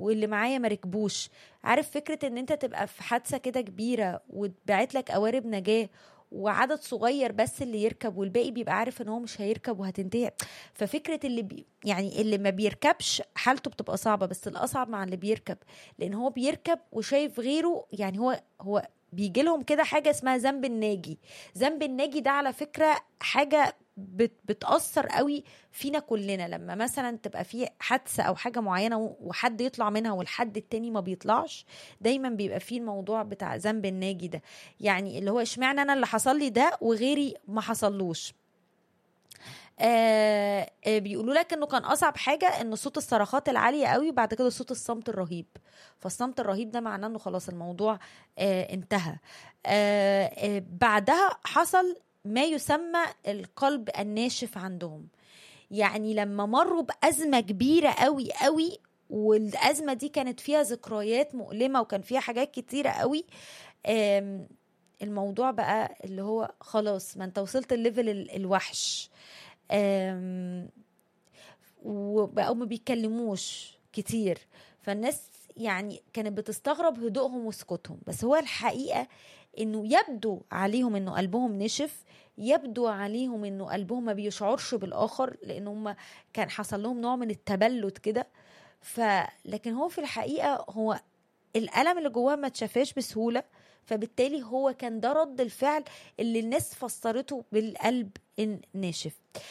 واللي معايا ما ركبوش عارف فكره ان انت تبقى في حادثه كده كبيره واتبعت لك قوارب نجاه وعدد صغير بس اللي يركب والباقي بيبقى عارف ان هو مش هيركب وهتنتهي ففكره اللي بي يعني اللي ما بيركبش حالته بتبقى صعبه بس الاصعب مع اللي بيركب لان هو بيركب وشايف غيره يعني هو هو بيجي لهم كده حاجه اسمها ذنب الناجي ذنب الناجي ده على فكره حاجه بت بتأثر قوي فينا كلنا لما مثلا تبقى في حادثة أو حاجة معينة وحد يطلع منها والحد التاني ما بيطلعش دايما بيبقى فيه الموضوع بتاع ذنب الناجي ده يعني اللي هو اشمعنى أنا اللي حصل لي ده وغيري ما حصلوش آه آه بيقولوا لك انه كان اصعب حاجه ان صوت الصرخات العاليه قوي بعد كده صوت الصمت الرهيب فالصمت الرهيب ده معناه انه خلاص الموضوع آه انتهى آه آه بعدها حصل ما يسمى القلب الناشف عندهم يعني لما مروا بأزمة كبيرة قوي قوي والأزمة دي كانت فيها ذكريات مؤلمة وكان فيها حاجات كتيرة قوي الموضوع بقى اللي هو خلاص ما انت وصلت الليفل الوحش وبقوا ما بيتكلموش كتير فالناس يعني كانت بتستغرب هدوءهم وسكوتهم بس هو الحقيقة انه يبدو عليهم انه قلبهم نشف يبدو عليهم انه قلبهم ما بيشعرش بالاخر لان هم كان حصل لهم نوع من التبلد كده ف لكن هو في الحقيقه هو الالم اللي جواه ما اتشافاش بسهوله فبالتالي هو كان ده رد الفعل اللي الناس فسرته بالقلب الناشف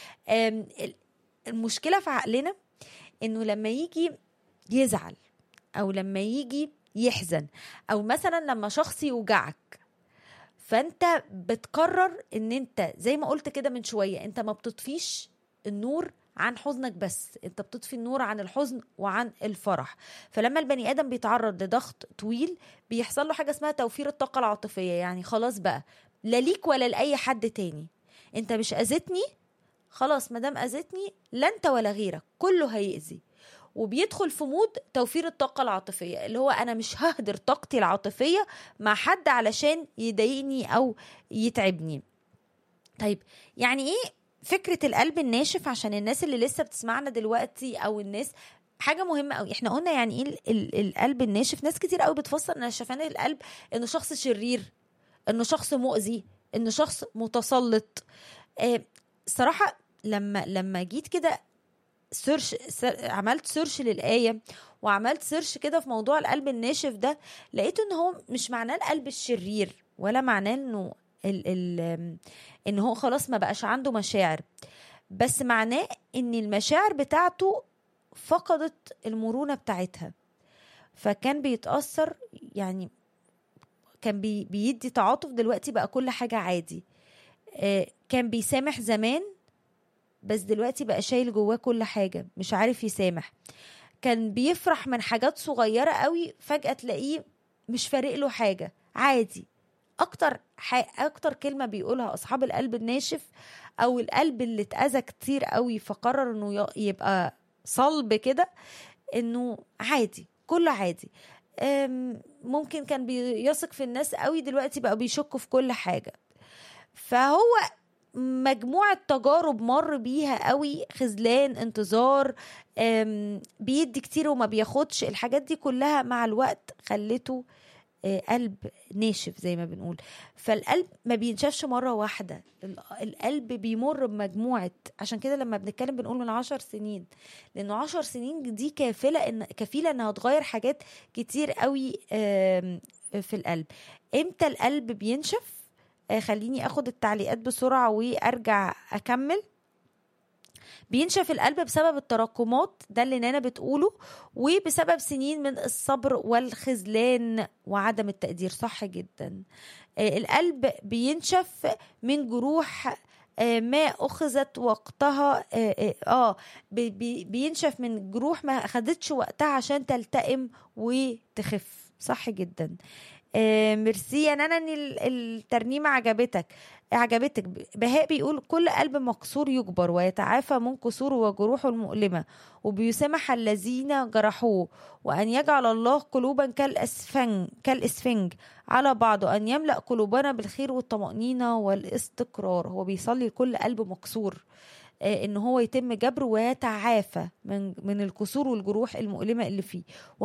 المشكله في عقلنا انه لما يجي يزعل او لما يجي يحزن او مثلا لما شخص يوجعك فانت بتقرر ان انت زي ما قلت كده من شويه انت ما بتطفيش النور عن حزنك بس انت بتطفي النور عن الحزن وعن الفرح فلما البني ادم بيتعرض لضغط طويل بيحصل له حاجه اسمها توفير الطاقه العاطفيه يعني خلاص بقى لا ليك ولا لاي حد تاني انت مش اذيتني خلاص ما دام اذيتني لا انت ولا غيرك كله هيأذي وبيدخل في مود توفير الطاقه العاطفيه اللي هو انا مش ههدر طاقتي العاطفيه مع حد علشان يضايقني او يتعبني طيب يعني ايه فكره القلب الناشف عشان الناس اللي لسه بتسمعنا دلوقتي او الناس حاجه مهمه قوي احنا قلنا يعني ايه ال- القلب الناشف ناس كتير قوي بتفسر ان شفان القلب انه شخص شرير انه شخص مؤذي انه شخص متسلط آه صراحه لما لما جيت كده سيرش عملت سيرش للآية وعملت سيرش كده في موضوع القلب الناشف ده لقيت ان هو مش معناه القلب الشرير ولا معناه انه ال ال ان هو خلاص ما بقاش عنده مشاعر بس معناه ان المشاعر بتاعته فقدت المرونة بتاعتها فكان بيتأثر يعني كان بي بيدي تعاطف دلوقتي بقى كل حاجة عادي آه كان بيسامح زمان بس دلوقتي بقى شايل جواه كل حاجة مش عارف يسامح كان بيفرح من حاجات صغيرة قوي فجأة تلاقيه مش فارق له حاجة عادي اكتر ح... اكتر كلمة بيقولها اصحاب القلب الناشف او القلب اللي اتأذى كتير قوي فقرر انه يبقى صلب كده انه عادي كله عادي ممكن كان بيثق في الناس قوي دلوقتي بقى بيشكوا في كل حاجة فهو مجموعة تجارب مر بيها قوي خذلان انتظار بيدي كتير وما بياخدش الحاجات دي كلها مع الوقت خلته قلب ناشف زي ما بنقول فالقلب ما بينشفش مرة واحدة القلب بيمر بمجموعة عشان كده لما بنتكلم بنقول من عشر سنين لأنه عشر سنين دي كافلة إن كفيلة إنها تغير حاجات كتير قوي في القلب إمتى القلب بينشف خليني اخد التعليقات بسرعه وارجع اكمل بينشف القلب بسبب التراكمات ده اللي نانا بتقوله وبسبب سنين من الصبر والخذلان وعدم التقدير صح جدا القلب بينشف من جروح ما اخذت وقتها اه بينشف من جروح ما اخذتش وقتها عشان تلتئم وتخف صح جدا آه ميرسي يا نانا ان الترنيمه عجبتك عجبتك بهاء بيقول كل قلب مكسور يجبر ويتعافى من كسوره وجروحه المؤلمه وبيسامح الذين جرحوه وان يجعل الله قلوبا كالاسفنج كالاسفنج على بعض وان يملا قلوبنا بالخير والطمانينه والاستقرار هو بيصلي لكل قلب مكسور ان هو يتم جبره ويتعافى من من الكسور والجروح المؤلمه اللي فيه